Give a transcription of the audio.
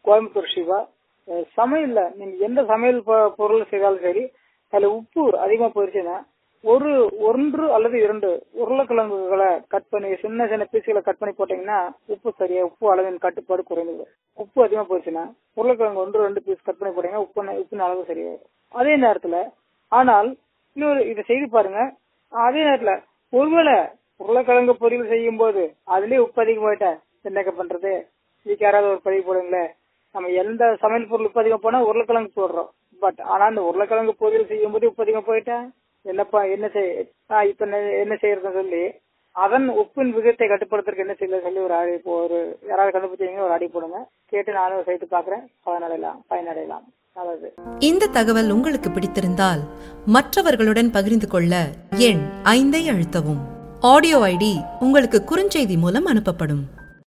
கோயம்புத்தூர் சிவா அஹ் சமையல்ல நீங்க எந்த சமையல் பொ- பொருள் செய்தாலும் சரி அதுல உப்பு அதிகமா போயிருச்சுன்னா ஒரு ஒன்று அல்லது இரண்டு உருளைக்கிழங்குகளை கட் பண்ணி சின்ன சின்ன பீஸுகளை கட் பண்ணி போட்டீங்கன்னா உப்பு சரியா உப்பு அளவின் கட்டுப்பாடு குறைந்தது உப்பு அதிகமா போயிருச்சுன்னா உருளைக்கிழங்கு ஒன்று ரெண்டு பீஸ் கட் பண்ணி போட்டீங்கன்னா உப்பு உப்பின் அளவு சரியாயிடும் அதே நேரத்துல ஆனால் இன்னொரு இதை செய்து பாருங்க அதே நேரத்துல ஒருவேளை உருளைக்கிழங்கு பொரியல் செய்யும் போது அதுலயே உப்பு அதிகமாயிட்டா என்னக்க பண்றது இதுக்கு யாராவது ஒரு பதிவு போடுங்களேன் நம்ம எந்த சமையல் பொருள் உப்பு அதிகம் போனா உருளைக்கிழங்கு போடுறோம் பட் ஆனா அந்த உருளைக்கிழங்கு பொரியல் செய்யும் போது உப்பு அதிகம் போயிட்டா என்னப்பா என்ன செய் ஆ, இப்ப என்ன- என்ன செய்யறதுன்னு சொல்லி அதன் உப்பின் விகிதத்தை கட்டுப்படுத்துறதுக்கு என்ன செய்யல சொல்லி ஒரு ஆடி இப்போ ஒரு யாராவது கண்டுபிடிச்சீங்க ஒரு ஆடி போடுங்க கேட்டு நானும் சேர்த்து பாக்குறேன் பயனடையலாம் பயனடையலாம் நல்லது இந்த தகவல் உங்களுக்கு பிடித்திருந்தால் மற்றவர்களுடன் பகிர்ந்து கொள்ள எண் ஐந்தை அழுத்தவும் ஆடியோ ஐடி உங்களுக்கு குறுஞ்செய்தி மூலம் அனுப்பப்படும்